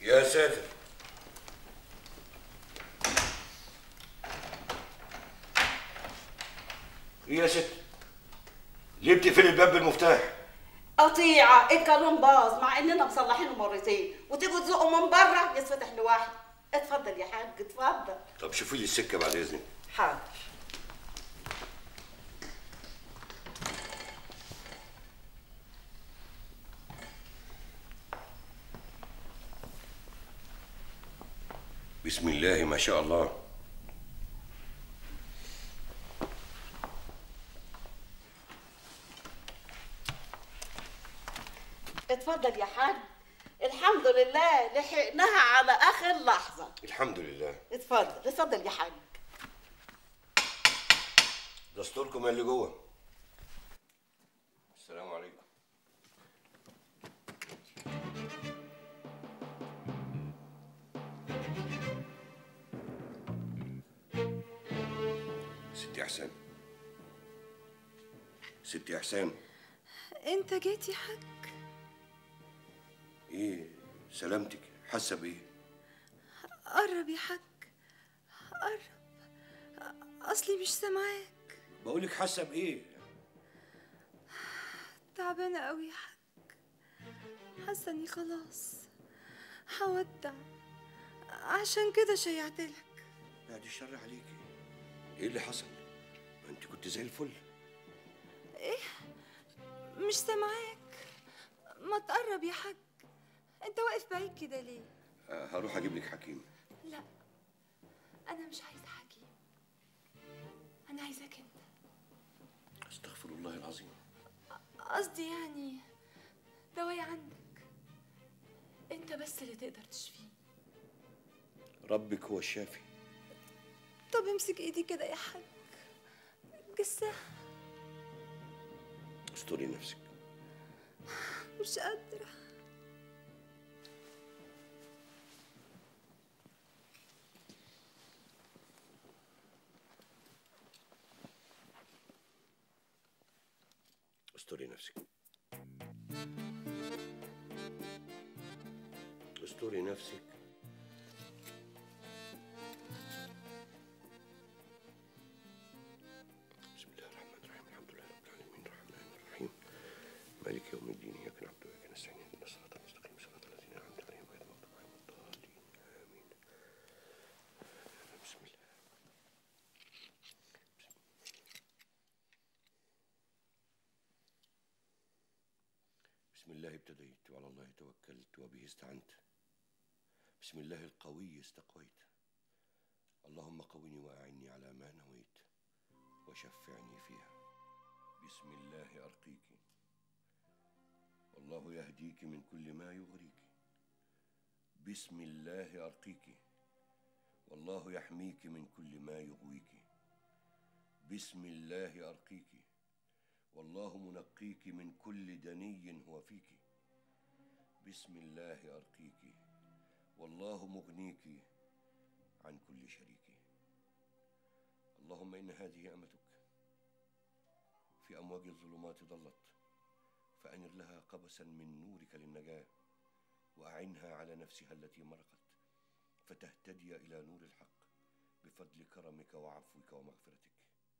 يا ساتر ايه يا ست ليه بتقفل الباب بالمفتاح قطيعة الكالون باظ مع اننا مصلحينه مرتين وتيجوا تزقوا من بره يتفتح لوحده اتفضل يا حاج اتفضل طب شوفي لي السكه بعد اذنك حاضر بسم الله ما شاء الله اتفضل يا حاج الحمد لله لحقناها على اخر لحظة الحمد لله اتفضل اتفضل يا حاج دستوركم اللي جوه السلام عليكم ستي احسان ستي احسان انت جيت يا حاج ايه سلامتك حاسه بايه قرب يا حاج قرب اصلي مش سامعاك بقولك حاسه بايه تعبانه قوي يا حاج حاسه اني خلاص هودع عشان كده شيعتلك بعد الشر عليكي ايه اللي حصل ما انت كنت زي الفل ايه مش سامعاك ما تقرب يا حاج انت واقف بعيد كده ليه آه، هروح اجيب لك حكيم لا انا مش عايزه حكيم انا عايزاك انت استغفر الله العظيم قصدي يعني دواء عندك انت بس اللي تقدر تشفيه ربك هو الشافي طب امسك ايدي كده يا حاج جسها استوري نفسك مش قادرة استوري نفسك استوري نفسك بسم الله الرحمن الرحيم الحمد لله رب العالمين الرحمن الرحيم مالك يوم الدين اياك نعبد واياك نستعين اهدنا الصراط المستقيم صراط الذين انعمت عليهم غير المغضوب عليهم ولا الضالين امين بسم الله بسم الله ابتديت وعلى الله توكلت وبه استعنت بسم الله القوي استقويت اللهم قوني وأعني على ما نويت وشفعني فيها بسم الله أرقيك والله يهديك من كل ما يغريك بسم الله أرقيك والله يحميك من كل ما يغويك بسم الله أرقيك والله منقيك من كل دني هو فيك بسم الله أرقيك والله مغنيك عن كل شريك اللهم إن هذه أمتك في أمواج الظلمات ضلت فأنر لها قبسا من نورك للنجاة وأعنها على نفسها التي مرقت فتهتدي إلى نور الحق بفضل كرمك وعفوك ومغفرتك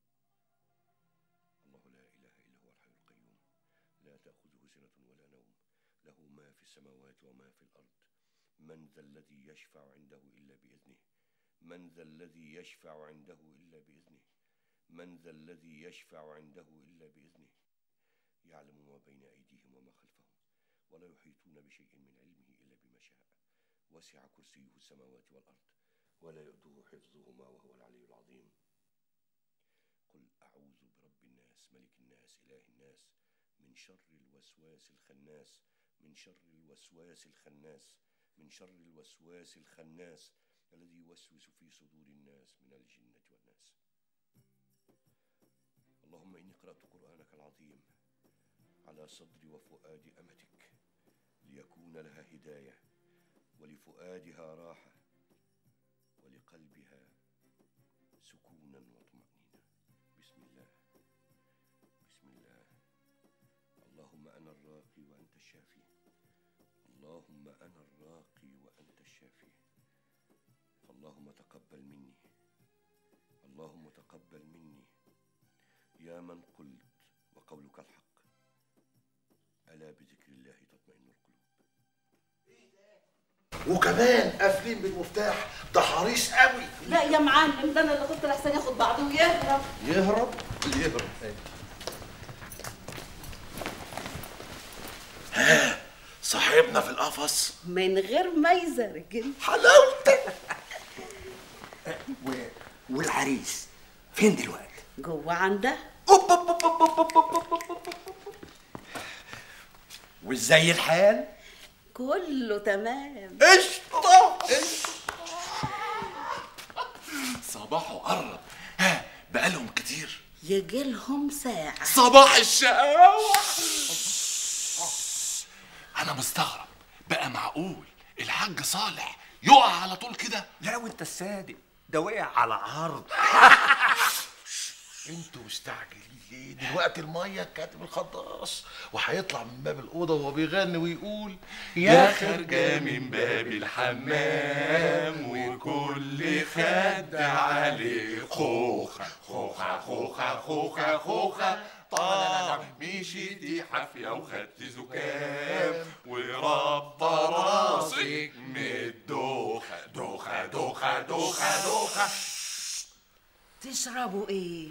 الله لا إله إلا هو الحي القيوم لا تأخذه سنة ولا نوم له ما في السماوات وما في الأرض من ذا الذي يشفع عنده إلا بإذنه من ذا الذي يشفع عنده إلا بإذنه من ذا الذي يشفع عنده إلا بإذنه يعلم ما بين أيديهم وما خلفهم ولا يحيطون بشيء من علمه إلا بما شاء وسع كرسيه السماوات والأرض ولا يؤده حفظهما وهو العلي العظيم قل أعوذ برب الناس ملك الناس إله الناس من شر الوسواس الخناس من شر الوسواس الخناس من شر الوسواس الخناس الذي يوسوس في صدور الناس من الجنة والناس اللهم إني قرأت قرآنك العظيم على صدر وفؤاد أمتك ليكون لها هداية ولفؤادها راحة ولقلبها سكونا وطمأنينة بسم الله بسم الله اللهم أنا الراقي وأنت الشافي اللهم أنا الراقي وأنت الشافي اللهم تقبل مني اللهم تقبل مني يا من قلت وقولك الحق ألا بذكر الله تطمئن القلوب وكمان قافلين بالمفتاح ده حريص قوي لا يا معلم ده انا اللي كنت لحسن ياخد بعضه ويهرب يهرب يهرب ها صاحبنا في القفص من غير ما يزرجل حلاوتك و... والعريس فين دلوقتي؟ جوه عندها أوب أوب أوب أوب أوب أوب أوب أوب أوب أوب. وازاي الحال؟ كله تمام قشطه صباحه قرب ها بقالهم كتير يجي لهم ساعة صباح الشقاوة أنا مستغرب بقى معقول الحاج صالح يقع على طول كده لا وانت الصادق ده وقع على عرض انتوا مستعجلين ليه دلوقتي الميه كاتب الخضاص وهيطلع من باب الاوضه وهو بيغني ويقول يا خارجة من باب الحمام وكل خد عليه خوخة خوخة خوخة خوخة خوخة طالع مشيتي حافية وخدت زكام ورب راسك من الدوخة دوخة دوخة دوخة دوخة تشربوا ايه؟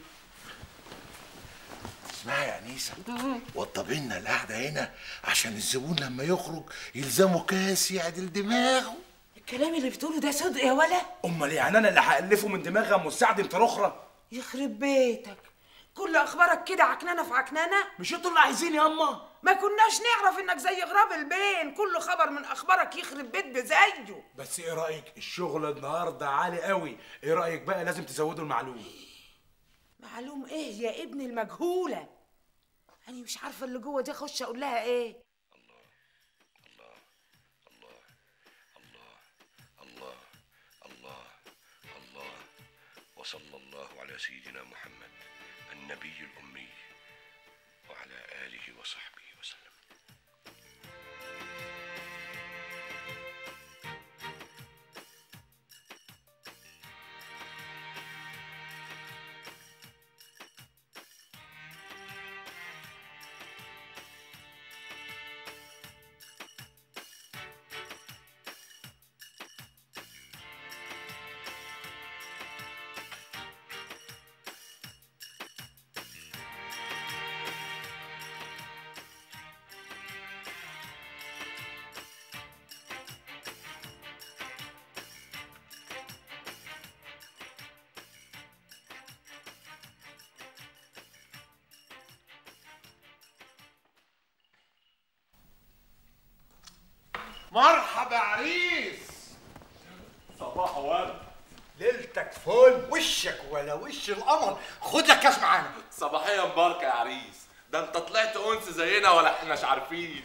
اسمعي يا انيسه وضب لنا القعده هنا عشان الزبون لما يخرج يلزمه كاس يعدل دماغه الكلام اللي بتقوله ده صدق يا ولا امال يعني انا اللي هالفه من دماغي ام مساعد انت اخرى يخرب بيتك كل اخبارك كده عكنانه في عكنانه مش انتوا اللي عايزين يا اما ما كناش نعرف انك زي غراب البين كل خبر من اخبارك يخرب بيت بزيه بس ايه رايك الشغل النهارده عالي قوي ايه رايك بقى لازم تزودوا المعلوم معلوم ايه يا ابن المجهوله انا مش عارفه اللي جوه دي اخش اقول لها ايه الله الله الله وصلى الله على سيدنا محمد النبي الأمي وعلى آله وصحبه وسلم مرحبا عريس صباح ورد ليلتك فل وشك ولا وش القمر خد لك كاس معانا صباحية مباركة يا عريس ده انت طلعت انس زينا ولا احناش عارفين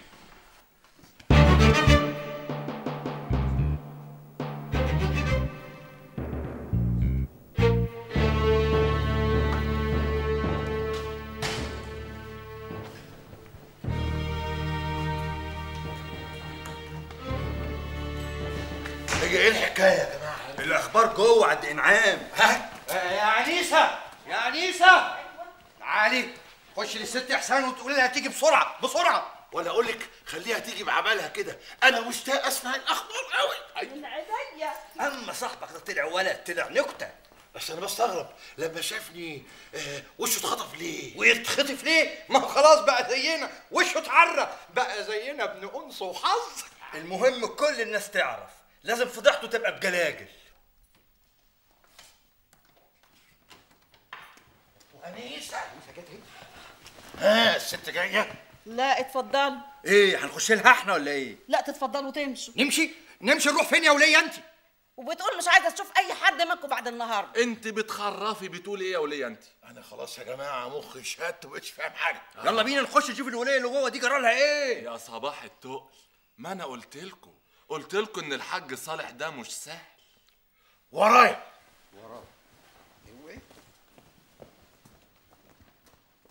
هي ايه الحكايه يا جماعه الاخبار جوه عند انعام ها يا انيسه يا انيسه تعالي خش للست احسان وتقولي لها تيجي بسرعه بسرعه ولا اقول لك خليها تيجي بعملها كده انا مشتاق اسمع الاخبار قوي من عينيا اما صاحبك ده طلع ولد طلع نكته بس انا بستغرب لما شافني آه وشه اتخطف ليه ويتخطف ليه؟ ما هو خلاص بقى زينا وشه اتعرى بقى زينا ابن انس وحظ المهم كل الناس تعرف لازم فضيحته تبقى بجلاجل انيسه ها الست جايه لا اتفضلوا ايه هنخش لها احنا ولا ايه؟ لا تتفضلوا تمشوا نمشي نمشي نروح فين يا وليه انت؟ وبتقول مش عايزه تشوف اي حد منكم بعد النهارده انت بتخرفي بتقول ايه يا ولية انت انا خلاص يا جماعه مخي شات ومبقتش فاهم حاجه يلا بينا نخش نشوف الوليه اللي جوه دي جرى لها ايه؟ يا صباح التقل ما انا قلت لكم قلت لكم ان الحاج صالح ده مش سهل ورايا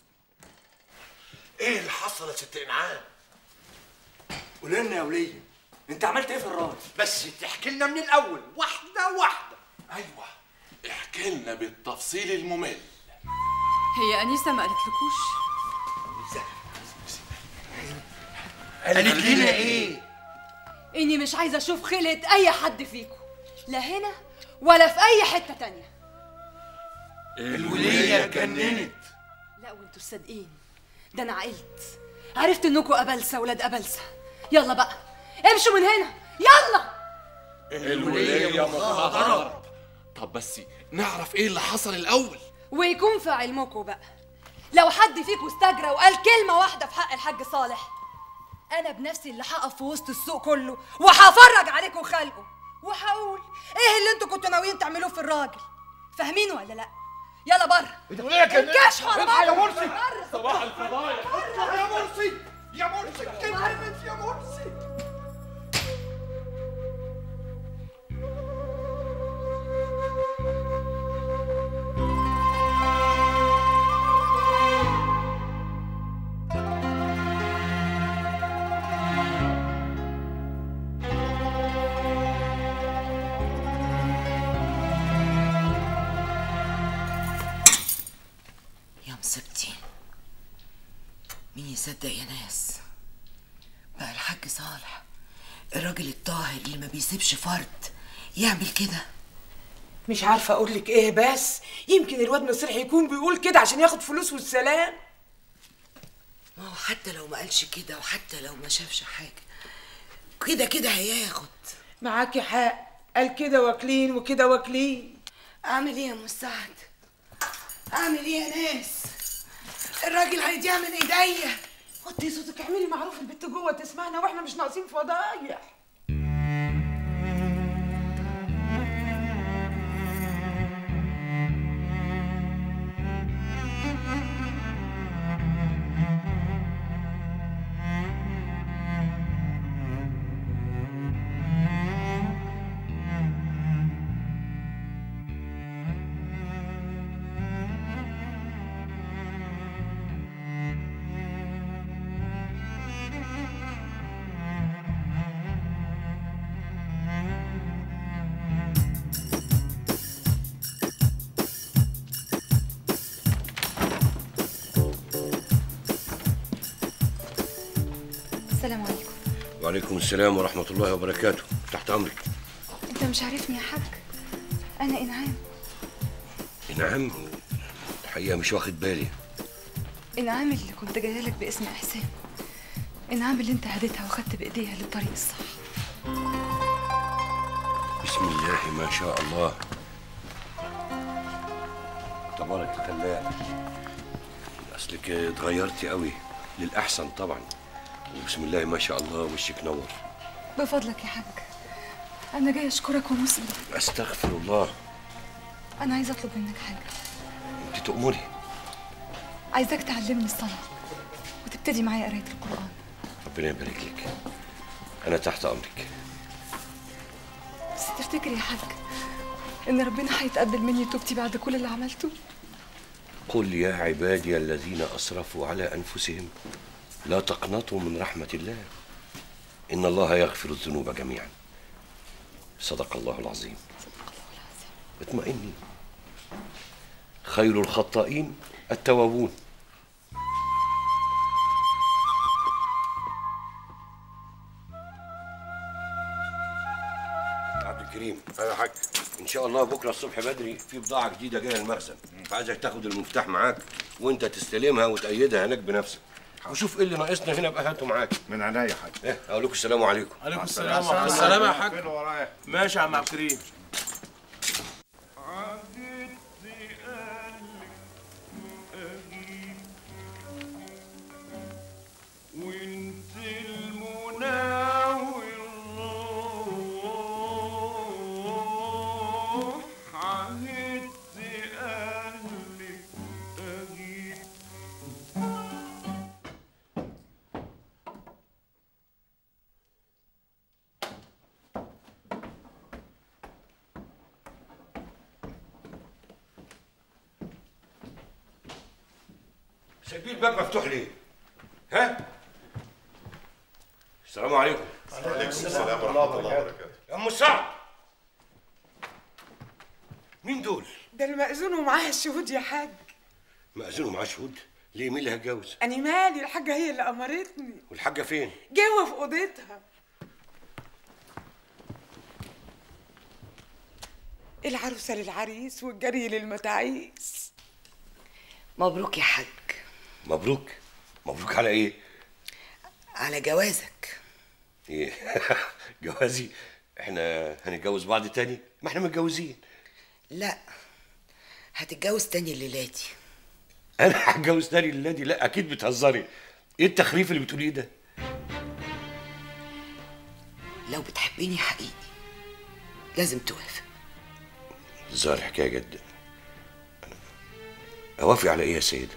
ايه اللي حصل يا ست انعام قول لنا يا وليه انت عملت ايه في الراجل بس تحكي لنا من الاول واحده واحده ايوه احكي لنا بالتفصيل الممل هي انيسه ما قالتلكوش قالت لنا ايه اني مش عايزه اشوف خلقه اي حد فيكم لا هنا ولا في اي حته تانية الوليه اتجننت لا وانتوا صادقين ده انا عقلت عرفت انكم ابلسه ولاد ابلسه يلا بقى امشوا من هنا يلا الولية مخضرة طب بس نعرف ايه اللي حصل الاول ويكون في علمكم بقى لو حد فيكم استجرى وقال كلمه واحده في حق الحاج صالح انا بنفسي اللي هقف في وسط السوق كله وهفرج عليكم خلقه وهقول ايه اللي انتوا كنتوا ناويين تعملوه في الراجل فاهمين ولا لا يلا بره الوليه كانت انكشفوا على بعض يا مرسي بره صباح الفضايح يا مرسي يا مرسي كبرت يا مرسي يا مصيبتي مين يصدق يا ناس بقى الحاج صالح الراجل الطاهر اللي ما بيسيبش فرد يعمل كده مش عارفه اقول لك ايه بس يمكن الواد نصيح يكون بيقول كده عشان ياخد فلوس والسلام ما هو حتى لو ما قالش كده وحتى لو ما شافش حاجه كده كده هياخد معاكي حق قال كده واكلين وكده واكلين اعمل ايه يا مساعد اعمل ايه يا ناس الراجل هيضيع من ايديا وطي صوتك اعملي معروف البت جوه تسمعنا واحنا مش ناقصين فضايح السلام عليكم وعليكم السلام ورحمة الله وبركاته تحت أمرك انت مش عارفني يا حاج انا انعام نعم الحقيقة مش واخد بالي انعام اللي كنت جايه لك باسم احسان انعام اللي انت هديتها واخدت بايديها للطريق الصح بسم الله ما شاء الله تبارك الخلاق أصلك اتغيرتي قوي للأحسن طبعا وبسم الله ما شاء الله وشك نور بفضلك يا حاج انا جاي اشكرك ومسلم أستغفر الله انا عايزه اطلب منك حاجه أنت تؤمري عايزاك تعلمني الصلاه وتبتدي معايا قرايه القران ربنا يبارك لك أنا تحت أمرك بس تفتكر يا حاج ان ربنا هيتقبل مني توبتي بعد كل اللي عملته قل يا عبادي الذين أسرفوا على أنفسهم لا تقنطوا من رحمة الله إن الله يغفر الذنوب جميعا صدق الله العظيم اطمئني خير الخطائين التوابون عبد الكريم انا حاج ان شاء الله بكره الصبح بدري في بضاعه جديده جايه المخزن فعايزك تاخد المفتاح معاك وانت تستلمها وتأيدها هناك بنفسك وشوف ايه اللي ناقصنا هنا بقى هاته معاك من عينيا يا حاج ايه اقول لكم السلام عليكم عليكم السلام السلام ورحمة ورحمة الله. السلام يا حاج فين ورايا ماشي يا عم عبد الكريم وانت المناور روح عهدت اهلك اجيب سايبين الباب مفتوح ليه؟ ها؟ السلام عليكم وعليكم السلام ورحمه الله وبركاته يا ام سعد مين دول؟ ده المأذون ومعاها الشهود يا حاج مأذون ومعاه شهود ليه مين اللي هتجوز أنا مالي الحاجة هي اللي أمرتني والحاجه فين جوه في أوضتها العروسة للعريس والجري للمتاعيس مبروك يا حاج مبروك مبروك على ايه على جوازك ايه جوازي احنا هنتجوز بعض تاني ما احنا متجوزين لا هتتجوز تاني الليلة دي انا هتجوز تاني الليله دي لا اكيد بتهزري ايه التخريف اللي بتقوليه ده لو بتحبيني حقيقي لازم توافق الظاهر حكايه جد أنا اوافق على ايه يا سيده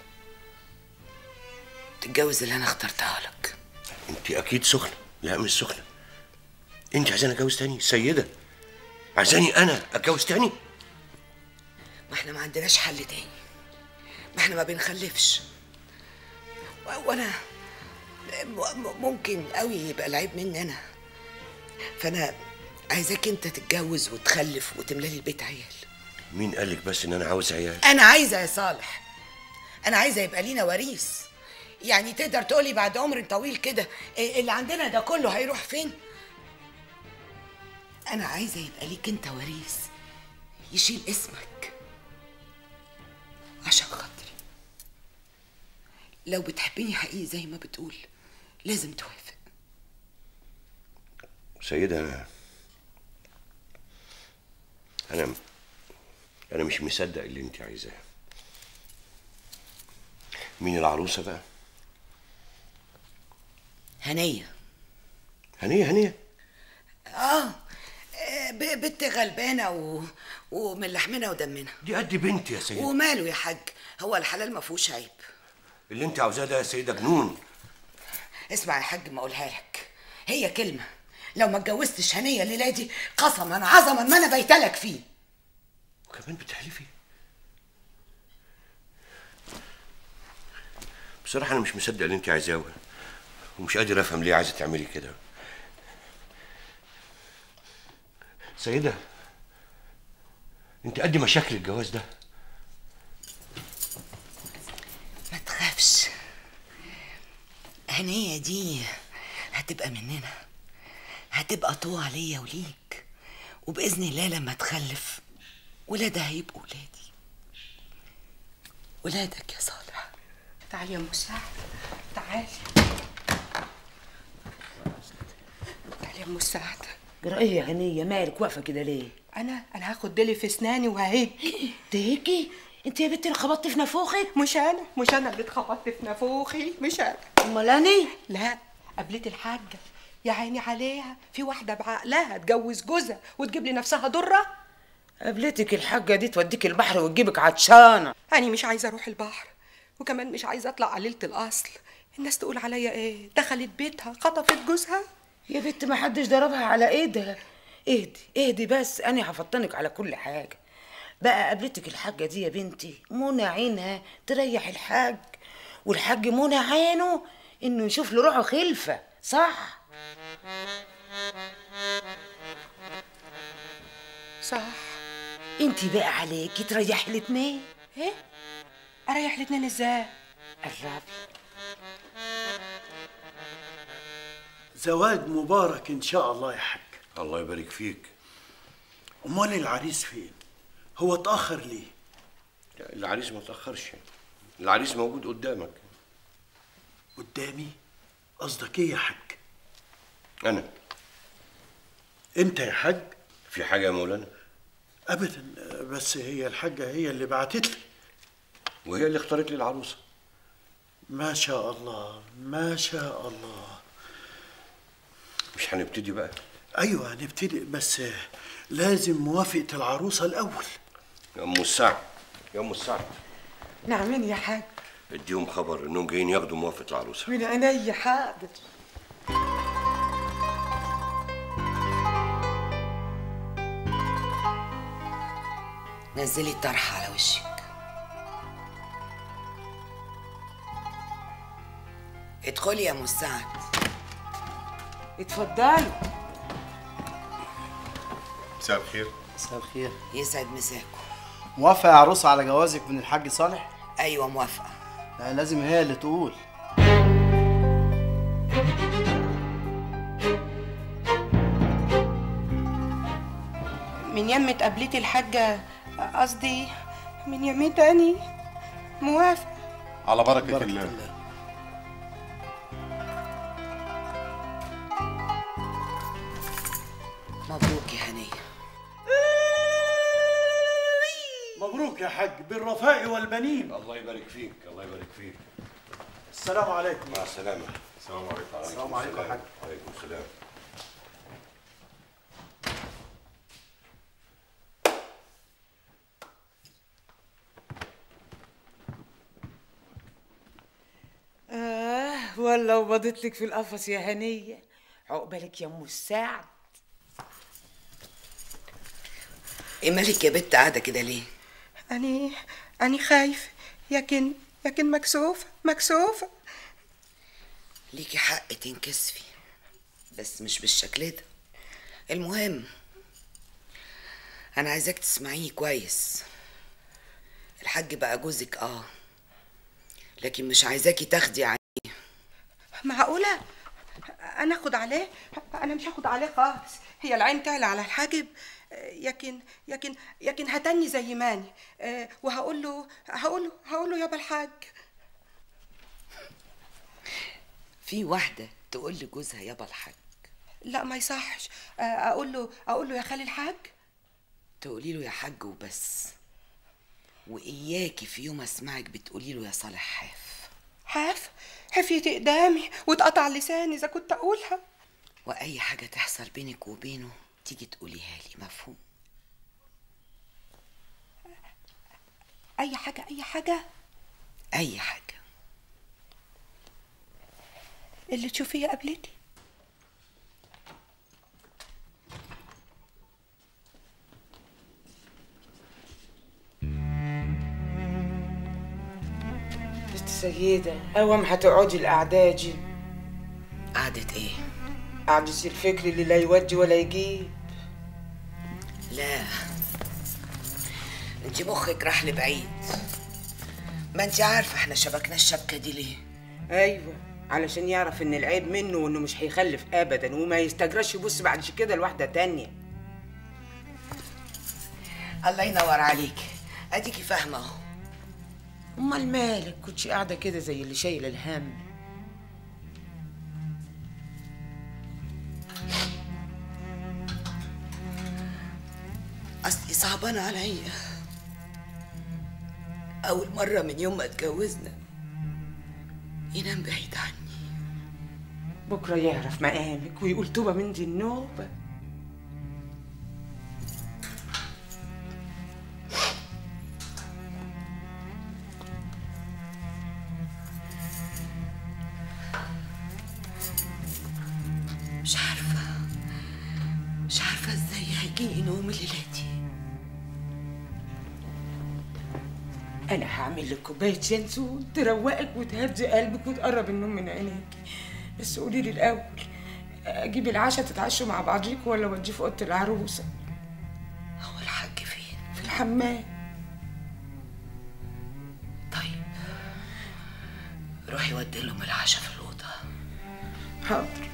تتجوز اللي انا اخترتها لك انت اكيد سخنه لا مش سخنه انت عايزاني اتجوز تاني سيده عايزاني انا اتجوز تاني ما احنا ما عندناش حل تاني ما احنا ما بنخلفش و- وانا م- م- ممكن قوي يبقى العيب مني انا فانا عايزاك انت تتجوز وتخلف وتملى لي البيت عيال مين قالك بس ان انا عاوز عيال انا عايزه يا صالح انا عايزه يبقى لينا وريث يعني تقدر تقولي بعد عمر طويل كده إيه اللي عندنا ده كله هيروح فين انا عايزه يبقى ليك انت وريث يشيل اسمك عشان خاطري لو بتحبني حقيقي زي ما بتقول لازم توافق سيده انا انا انا مش مصدق اللي انت عايزاه مين العروسه بقى هنيه هنيه هنيه اه آه، ب- بنت غلبانه و... ومن لحمنا ودمنا دي قد بنتي يا سيده وماله يا حاج هو الحلال ما فيهوش عيب اللي انت عاوزاه ده يا سيده جنون اسمع يا حاج ما اقولها لك هي كلمه لو ما اتجوزتش هنيه الليله دي قسما عظما ما انا بيتلك فيه وكمان بتحلفي بصراحة أنا مش مصدق اللي أنت عايزاه ومش قادر أفهم ليه عايزة تعملي كده سيدة أنت قد مشاكل الجواز ده ما تخافش هنيه دي هتبقى مننا هتبقى طوع ليا وليك وباذن الله لما تخلف ولادها هيبقوا ولادي ولادك يا صالح تعالي يا مساعد تعالي تعالي يا مساعد ايه يا هنيه مالك واقفه كده ليه انا انا هاخد ديلي في اسناني وههج تهيكي انت يا بنتي اللي خبطتي في نافوخك مش انا مش انا اللي اتخبطت في نافوخي مش انا امال اني لا قابلت الحاجه يا عيني عليها في واحده بعقلها تجوز جوزها وتجيب لي نفسها ضره قابلتك الحاجه دي توديك البحر وتجيبك عطشانه انا مش عايزه اروح البحر وكمان مش عايزه اطلع قليله الاصل الناس تقول عليا ايه دخلت بيتها خطفت جوزها يا بنت ما حدش ضربها على ايدها اهدي اهدي بس انا هفطنك على كل حاجه بقى قابلتك الحاجه دي يا بنتي منى عينها تريح الحاج والحاج منى عينه انه يشوف له روحه خلفه صح صح انت بقى عليكي تريحي الاتنين ايه اريح الاتنين ازاي قربي زواج مبارك ان شاء الله يا حاج الله يبارك فيك امال العريس فين هو اتاخر ليه لا، العريس ما تأخرش العريس موجود قدامك قدامي قصدك ايه يا حاج أنا انت يا حاج في حاجة يا مولانا ابدا بس هي الحاجه هي اللي بعتت لي وهي اللي اختارت لي العروسة ما شاء الله ما شاء الله مش هنبتدي بقى ايوه هنبتدي بس لازم موافقه العروسه الاول يا أم السعد يا أم السعد نعمين يا حاج اديهم خبر إنهم جايين ياخدوا موافقة العروسة من عينيا حاضر نزلي الطرحه على وشك ادخلي يا مساعد اتفضلوا مساء الخير مساء الخير يسعد مساكم موافقة يا عروسة على جوازك من الحاج صالح؟ ايوه موافقة لا لازم هي اللي تقول من يمة قبلتي الحاجة قصدي من يمتاني موافق على بركة, بركة الله. الله. مبروك يا هنية مبروك يا حاج بالرفاء والبنين الله يبارك فيك الله يبارك فيك السلام عليكم مع السلامة السلام عليكم السلام عليكم يا حاج. وعليكم السلام آه والله وبضت لك في القفص يا هنية عقبالك يا ام السعد ايه مالك يا بت قاعدة كده ليه؟ أني أني خايف لكن لكن مكسوفة مكسوفة ليكي حق تنكسفي بس مش بالشكل ده المهم انا عايزاك تسمعيني كويس الحاج بقى جوزك اه لكن مش عايزاكي تاخدي عليه معقولة أنا أخد عليه أنا مش هاخد عليه خالص هي العين تعلى على الحاجب آه، يكن يكن يكن هتني زي ماني آه، وهقول له هقول له هقول له يابا الحاج في واحدة تقول لجوزها يابا الحاج لا ما يصحش آه، اقول له اقول له يا خالي الحاج تقولي له يا حاج وبس وإياكي في يوم أسمعك بتقولي له يا صالح حاف حاف حفيتي قدامي واتقطع لساني اذا كنت اقولها وأي حاجة تحصل بينك وبينه تيجي تقوليها لي مفهوم اي حاجه اي حاجه أي حاجة اللي تشوفيه قبلتي بنت سيدة أوام هتقعدي القعدة دي قعدة إيه؟ قعدة الفكر اللي لا يودي ولا يجيب لا انت مخك راح لبعيد ما انت عارفة احنا شبكنا الشبكة دي ليه أيوة علشان يعرف إن العيب منه وإنه مش هيخلف أبدا وما يستجراش يبص بعد كده لواحدة تانية الله ينور عليك اديكي فاهمة اهو أمال مالك كنتش قاعدة كده زي اللي شايلة الهم اصلي صعبان عليا اول مرة من يوم ما اتجوزنا ينام بعيد عني بكرة يعرف مقامك ويقول توبة من دي النوبة مش عارفة مش عارفة ازاي هيجيني نوم الليلة دي أنا هعمل لك كوباية ينسون تروقك وتهدي قلبك وتقرب النوم من عينيك بس قولي لي الأول أجيب العشاء تتعشوا مع بعضيكوا ولا أوديه في أوضة العروسة؟ هو الحاج فين؟ في الحمام طيب روحي ودي لهم العشاء في الأوضة حاضر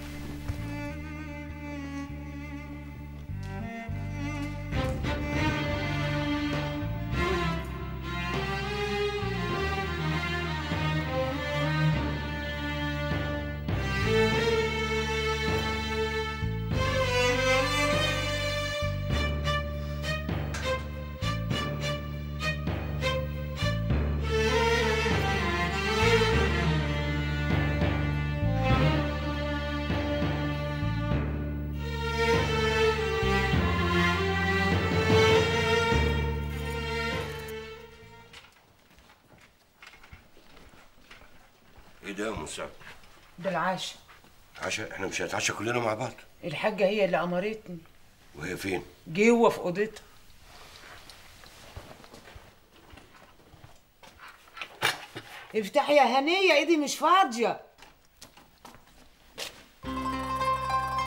ايه ده يا ام سعد ده العشاء عشاء احنا مش هنتعشى كلنا مع بعض الحاجة هي اللي أمرتني وهي فين جوه في أوضتها افتحي يا هنية ايدي مش فاضية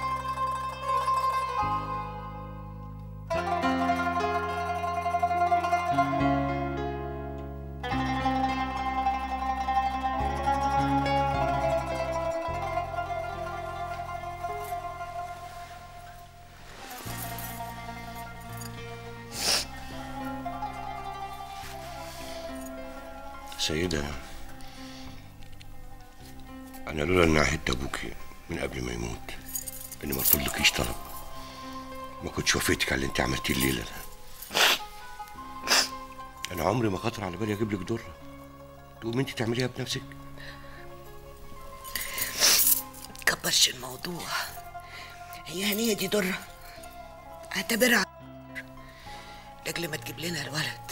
سيدة أنا لولا إني عهدت أبوكي من قبل ما يموت إني ما أرفضلكيش طلب ما كنتش وافقتك على اللي أنت عملتيه الليلة ده أنا عمري ما خطر على بالي أجيب لك درة تقوم أنت تعمليها بنفسك كبرش الموضوع هي هنية دي درة اعتبرها لاجل ما تجيب لنا الولد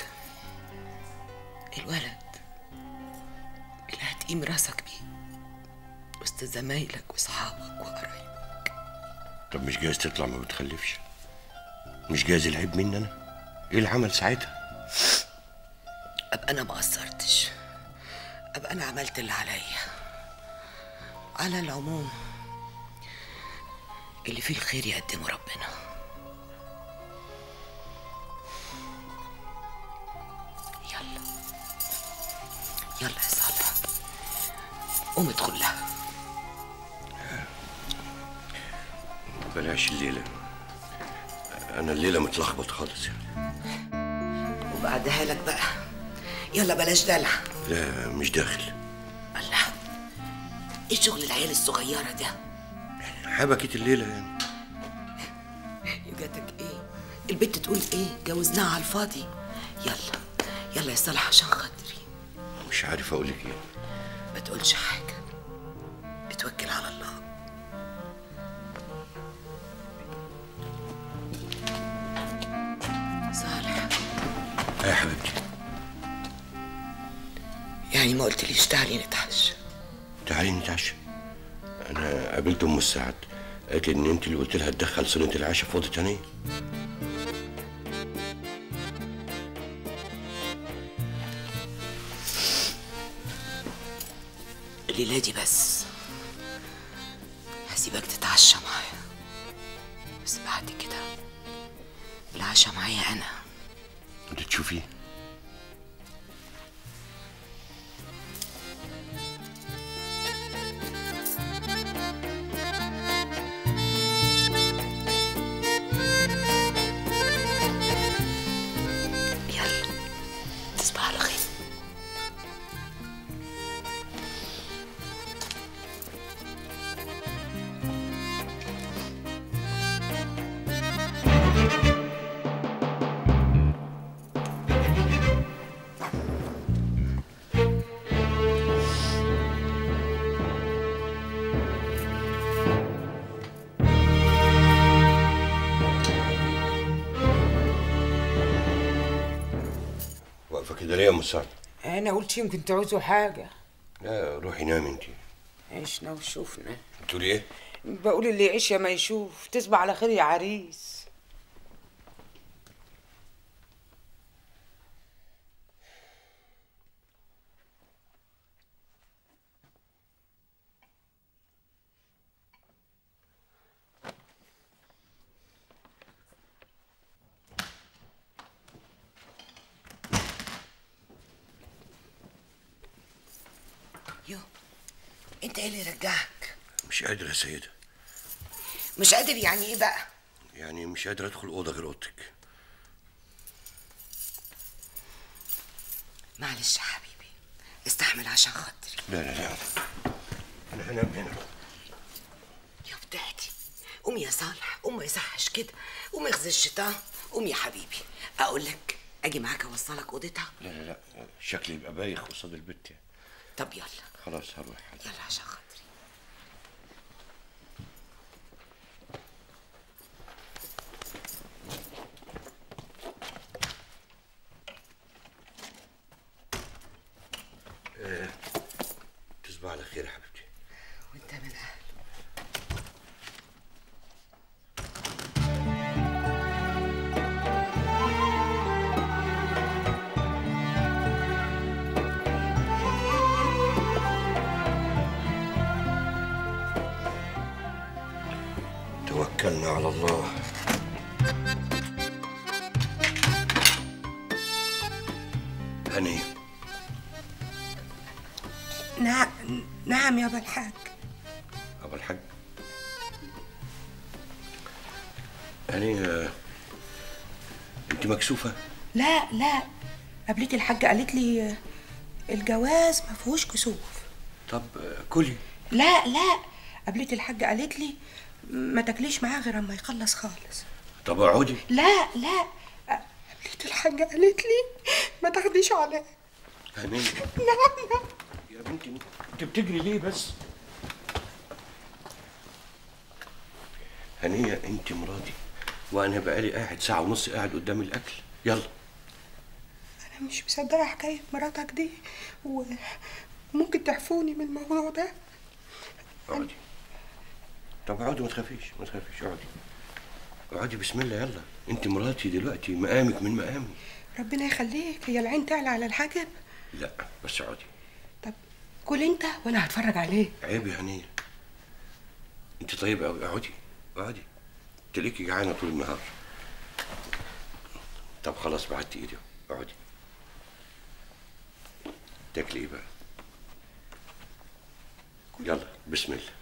الولد اللي هتقيم راسك بيه وسط زمايلك واصحابك وقرايبك طب مش جايز تطلع ما بتخلفش مش جايز العيب مني أنا إيه العمل ساعتها ابقى انا ما قصرتش ابقى انا عملت اللي عليا على العموم اللي فيه الخير يقدمه ربنا يلا يلا يا صالح قوم ادخل لها بلاش الليلة أنا الليلة متلخبط خالص يعني وبعدها لك بقى يلا بلاش دلع لا مش داخل الله ايه شغل العيال الصغيرة ده حبكت الليلة يعني يجاتك ايه البت تقول ايه جوزناها على الفاضي يلا يلا يا صالح عشان خاطري مش عارف أقول لك إيه ما تقولش حاجة اتوكل على الله صالح يا حبيبتي يعني ما قلتليش تعالي نتعشى تعالي نتعشى أنا قابلت أم السعد قالت لي إن أنت اللي قلت لها تدخل صينية العشاء في أوضة تانية الليلة دي بس هسيبك تتعشى معايا بس بعد كده العشاء معايا أنا أنت تشوفيه يلا تصبح على خير واقفة كده ليه يا أم السعد انا قلت يمكن تعوزوا حاجه لا روحي نامي أنت عشنا وشوفنا بتقولي إيه بقول اللي يعيش يا ما يشوف تصبح على خير يا عريس يو انت ايه اللي رجعك مش قادر يا سيدة مش قادر يعني ايه بقى يعني مش قادر أدخل أوضة غير أوضتك معلش يا حبيبي استحمل عشان خاطري لا لا لا أنا هنام هنا يا بتاعتي قوم يا صالح قوم ما يصحش كده قوم اخذ الشيطان قوم يا حبيبي اقول لك اجي معاك اوصلك اوضتها لا لا لا شكلي يبقى بايخ قصاد البت يعني. طب يلا خلاص هروح يلا عشان خاطري آه، تصبح على خير يا حبيبتي وانت من اهل توكلنا على الله هنية نعم نعم يا ابا الحاج أبو الحاج هنية أنت مكسوفة لا لا قبلتي الحاجة قالت لي الجواز ما فيهوش كسوف طب آه، كلي لا لا قبلت الحاجة قالت لي ما تاكليش معاه غير اما يخلص خالص طب اقعدي لا لا قبلت الحاجة قالت لي ما تاخديش عليه هنية نعم نعم يا بنتي انت بتجري ليه بس هنية انت مراتي وانا بقالي قاعد ساعة ونص قاعد قدام الاكل يلا انا مش مصدقة حكاية مراتك دي وممكن تعفوني من الموضوع ده اقعدي طب اقعدي ما تخافيش ما تخافيش اقعدي اقعدي بسم الله يلا انت مراتي دلوقتي مقامك من مقامي ربنا يخليك هي العين تعلى على الحاجب لا بس اقعدي كل انت وانا هتفرج عليه عيب يا هنية انت طيب قوي اقعدي اقعدي انت ليكي جعانة طول النهار طب خلاص بعدت ايدي اقعدي تاكلي ايه بقى يلا بسم الله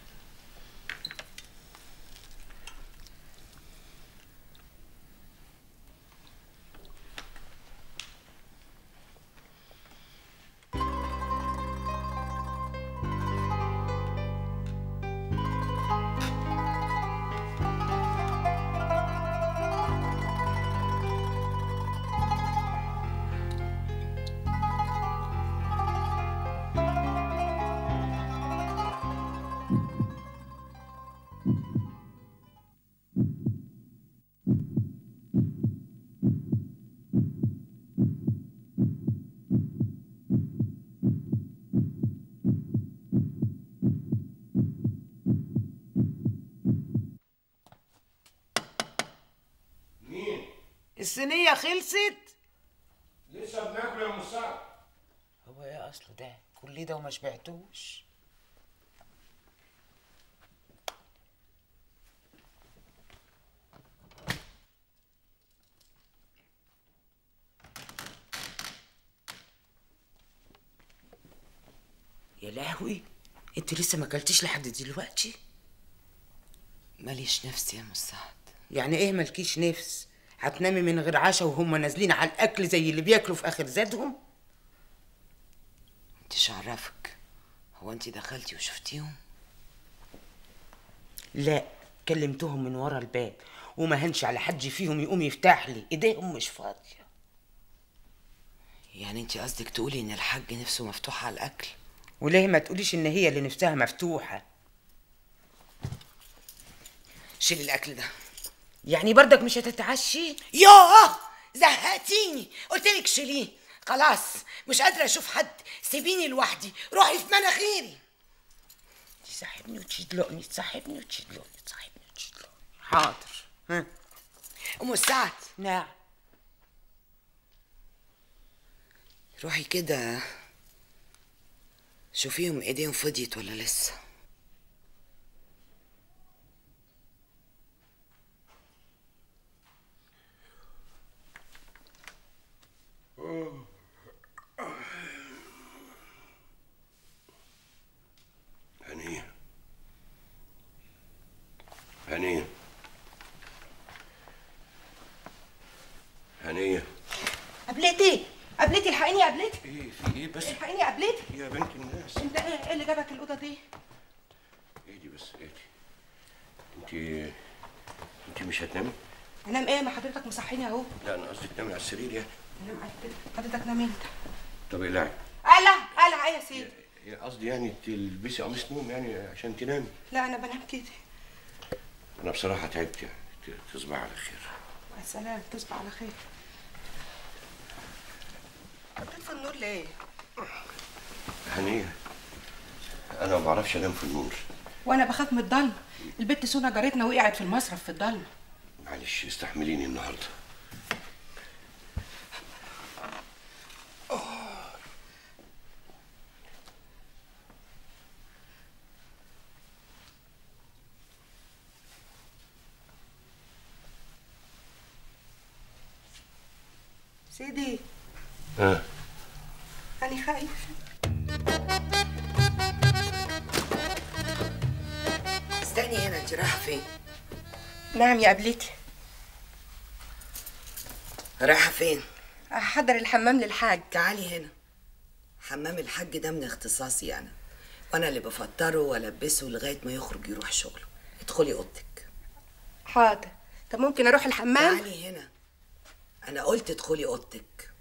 الصينية خلصت لسه بناكل يا مساعد هو ايه اصله ده كل ده وما شبعتوش يا لهوي انت لسه ما اكلتيش لحد دلوقتي ماليش نفسي يا مساعد يعني ايه مالكيش نفس هتنامي من غير عشاء وهم نازلين على الاكل زي اللي بياكلوا في اخر زادهم انت عرفك هو انت دخلتي وشفتيهم لا كلمتهم من ورا الباب وما هنش على حد فيهم يقوم يفتح لي ايديهم مش فاضيه يعني انت قصدك تقولي ان الحاج نفسه مفتوح على الاكل وليه ما تقوليش ان هي اللي نفسها مفتوحه شيلي الاكل ده يعني برضك مش هتتعشي ياه زهقتيني قلت لك شيليه خلاص مش قادره اشوف حد سيبيني لوحدي روحي في مناخيري تصاحبني وتشدلقني تصاحبني وتشدلقني تصاحبني وتشدلقني حاضر ها ام السعد نعم روحي كده شوفيهم ايديهم فضيت ولا لسه هنية هنية هنية قبلتي قبلتي الحقيني يا قبلتي ايه في ايه بس الحقيني يا قبلتي يا بنت الناس انت ايه إيه اللي جابك الاوضه دي اهدي بس اهدي انت انت مش هتنامي؟ انام ايه ما حضرتك مصحيني اهو لا انا قصدي تنامي على السرير يعني انام على السرير. حضرتك نام انت طب اقلعي قلع قلع ايه يا سيدي يعني قصدي يعني تلبسي قميص نوم يعني عشان تنامي لا انا بنام كده انا بصراحه تعبت يعني ت- تصبح على خير مع السلامه تصبح على خير بتطفي النور ليه هنية انا ما بعرفش انام في النور وانا بخاف من الضلمه البت سونا جارتنا وقعت في المصرف في الضلمه معلش استحمليني النهارده سيدي ها انا خايف استني هنا انت رايحه فين نعم يا قبلتي رايحه فين احضر الحمام للحاج تعالي هنا حمام الحاج ده من اختصاصي انا وانا اللي بفطره والبسه لغايه ما يخرج يروح شغله ادخلي اوضتك حاضر طب ممكن اروح الحمام تعالي هنا انا قلت ادخلي اوضتك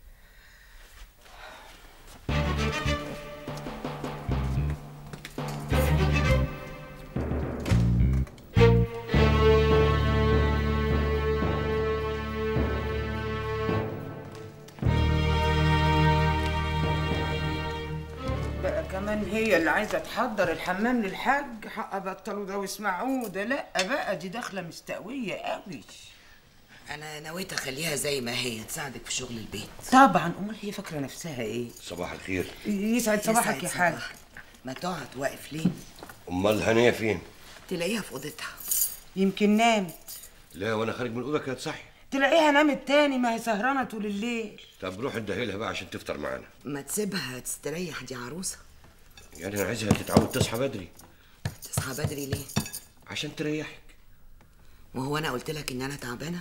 بقى كمان هي اللي عايزه تحضر الحمام للحاج حق بطلوا ده واسمعوه ده لا بقى دي داخله مستقويه قوي انا نويت اخليها زي ما هي تساعدك في شغل البيت طبعا امال هي فاكره نفسها ايه صباح الخير يسعد صباحك يا يسعد حاج صباحك. ما تقعد واقف ليه امال هنيه فين تلاقيها في اوضتها يمكن نامت لا وانا خارج من الاوضه كانت صحي تلاقيها نامت تاني ما هي سهرانه طول الليل طب روح ادهلها بقى عشان تفطر معانا ما تسيبها تستريح دي عروسه يعني انا عايزها تتعود تصحى بدري تصحى بدري ليه عشان تريحك وهو انا قلت لك ان انا تعبانه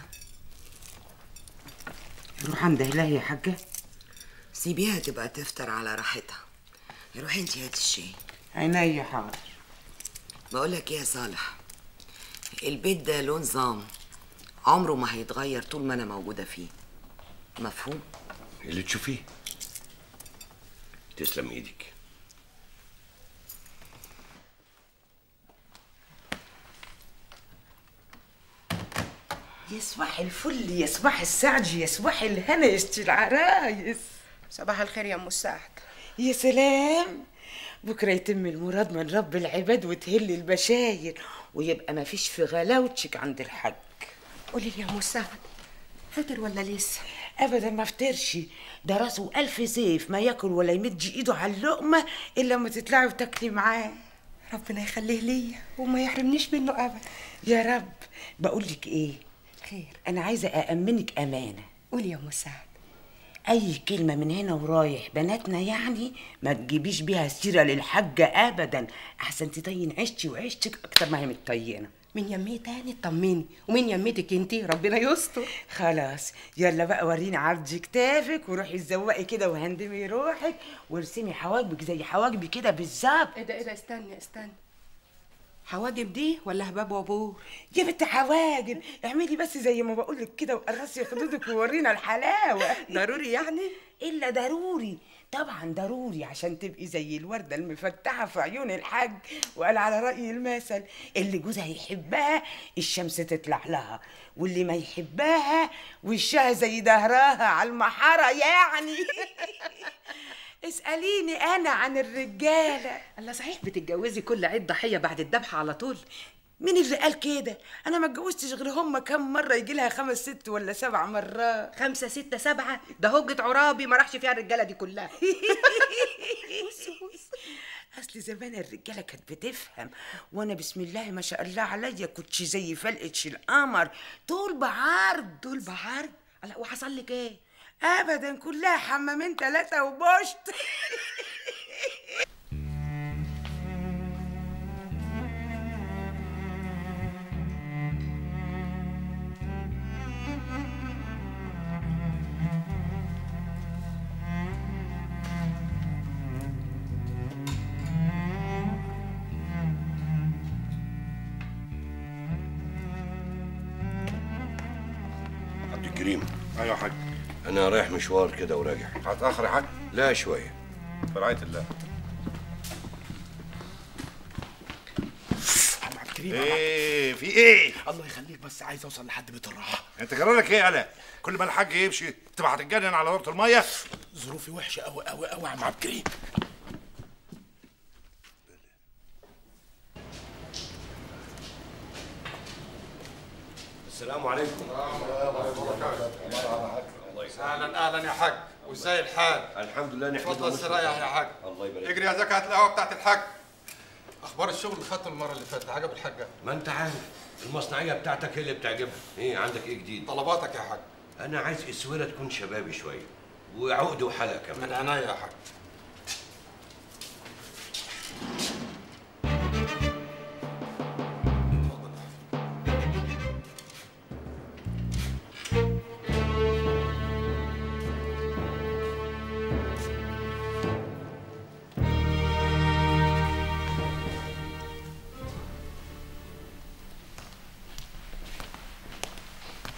روح اندهلها يا حاجه سيبيها تبقى تفطر على راحتها روحي انت هاتي الشاي عينيا حاضر بقول لك ايه يا صالح البيت ده له نظام عمره ما هيتغير طول ما انا موجوده فيه مفهوم اللي تشوفيه تسلم ايدك يا صباح الفل يا صباح السعد يا صباح الهنا يا ست العرايس صباح الخير يا ام السعد يا سلام بكره يتم المراد من رب العباد وتهل البشاير ويبقى ما فيش في غلاوتك عند الحاج قولي لي يا ام السعد فطر ولا لسه ابدا ما افطرش ده راسه الف سيف ما ياكل ولا يمد ايده على اللقمه الا لما تطلعي وتاكلي معاه ربنا يخليه ليا وما يحرمنيش منه ابدا يا رب بقول لك ايه خير انا عايزه اامنك امانه قولي يا ام السعد اي كلمه من هنا ورايح بناتنا يعني ما تجيبيش بيها سيره للحاجه ابدا احسن تطين عيشتي وعيشتك اكتر ما هي متطينه من يمي تاني اطمني ومن يميتك انتي ربنا يستر خلاص يلا بقى وريني عرض كتافك وروحي تزوقي كده وهندمي روحك وارسمي حواجبك زي حواجبي كده بالظبط ايه ده ايه ده استني استني حواجب دي ولا هباب وابور يا بنت حواجب اعملي بس زي ما بقولك كده وقرصي خدودك وورينا الحلاوه ضروري يعني الا ضروري طبعا ضروري عشان تبقي زي الورده المفتحه في عيون الحاج وقال على راي المثل اللي جوزها يحبها الشمس تطلع لها واللي ما يحبها وشها زي دهرها على المحاره يعني اساليني انا عن الرجاله الله صحيح بتتجوزي كل عيد ضحيه بعد الذبح على طول مين اللي قال كده انا ما اتجوزتش غير هم كام مره يجي لها خمس ست ولا سبع مرات خمسة ستة سبعة ده هجة عرابي ما راحش فيها الرجالة دي كلها اصل زمان الرجاله كانت بتفهم وانا بسم الله ما شاء الله عليا كنت زي فلقه القمر طول بعرض دول بعرض لا وحصل لك ايه ابدا كلها حمامين ثلاثه وبشت عبد الكريم ايوه يا حاج انا رايح مشوار كده وراجع هتاخر يا حاج لا شويه برعايه الله عم عبد الكريم ايه في ايه الله يخليك بس عايز اوصل لحد بيت الراحه انت جرالك ايه يالا كل ما الحاج يمشي تبقى هتتجنن على دورة الميه ظروفي وحشه قوي قوي قوي يا عم عبد الكريم السلام عليكم اهلا اهلا يا حاج وازاي الحال الحمد لله نحمد اتفضل استريح يا حاج الله يبارك اجري يا زكاة القهوه بتاعت الحاج اخبار الشغل اللي خدته المره اللي فاتت عجب الحاجه ما انت عارف المصنعيه بتاعتك هي اللي بتعجبها ايه عندك ايه جديد طلباتك يا حاج انا عايز اسوره تكون شبابي شويه وعقد وحلقه كمان من عينيا يا حاج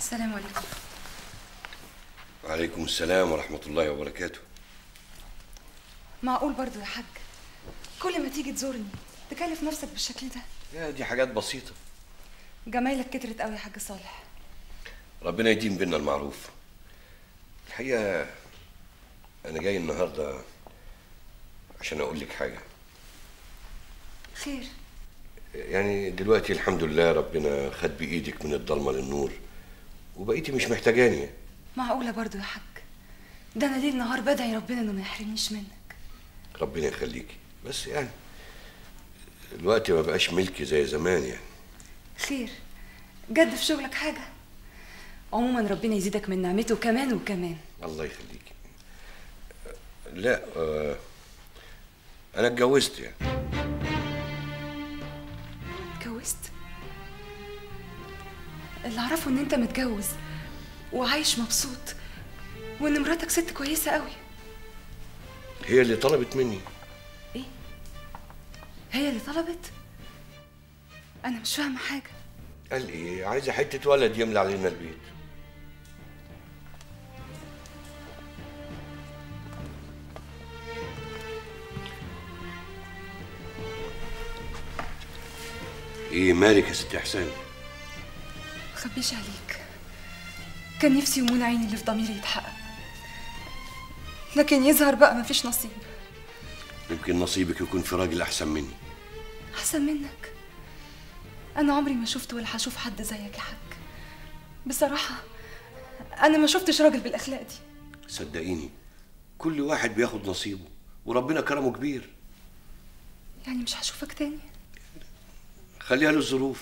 السلام عليكم وعليكم السلام ورحمة الله وبركاته معقول برضو يا حاج كل ما تيجي تزورني تكلف نفسك بالشكل ده يا دي حاجات بسيطة جمايلك كترت قوي يا حاج صالح ربنا يديم بينا المعروف الحقيقة أنا جاي النهاردة عشان أقول لك حاجة خير يعني دلوقتي الحمد لله ربنا خد بإيدك من الضلمة للنور وبقيتي مش محتاجاني معقولة برضو يا حاج ده أنا ليل نهار بدعي ربنا إنه ما يحرمنيش منك ربنا يخليكي بس يعني الوقت ما بقاش ملكي زي زمان يعني خير جد في شغلك حاجة عموما ربنا يزيدك من نعمته كمان وكمان الله يخليكي لا آه أنا اتجوزت يعني اتجوزت اللي اعرفه ان انت متجوز وعايش مبسوط وان مراتك ست كويسه قوي هي اللي طلبت مني هي اللي طلبت انا مش فاهمه حاجه قال إيه عايزة حتة ولد يملى علينا البيت ايه مالك يا ست احسان مخبيش عليك كان نفسي يمون عيني اللي في ضميري يتحقق لكن يظهر بقى مفيش نصيب يمكن نصيبك يكون في راجل احسن مني احسن منك انا عمري ما شفت ولا هشوف حد زيك يا حاج بصراحه انا ما شفتش راجل بالاخلاق دي صدقيني كل واحد بياخد نصيبه وربنا كرمه كبير يعني مش هشوفك تاني خليها للظروف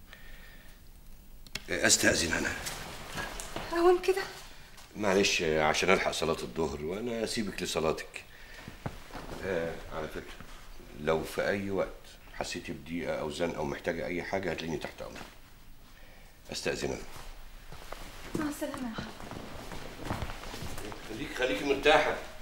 يعني استاذن انا اوام كده معلش عشان الحق صلاه الظهر وانا اسيبك لصلاتك آه على فكره لو في اي وقت حسيتي بضيقه او زنقه او محتاجه اي حاجه هتلاقيني تحت امرك استاذن انا مع السلامه يا حاج خليك خليكي مرتاحه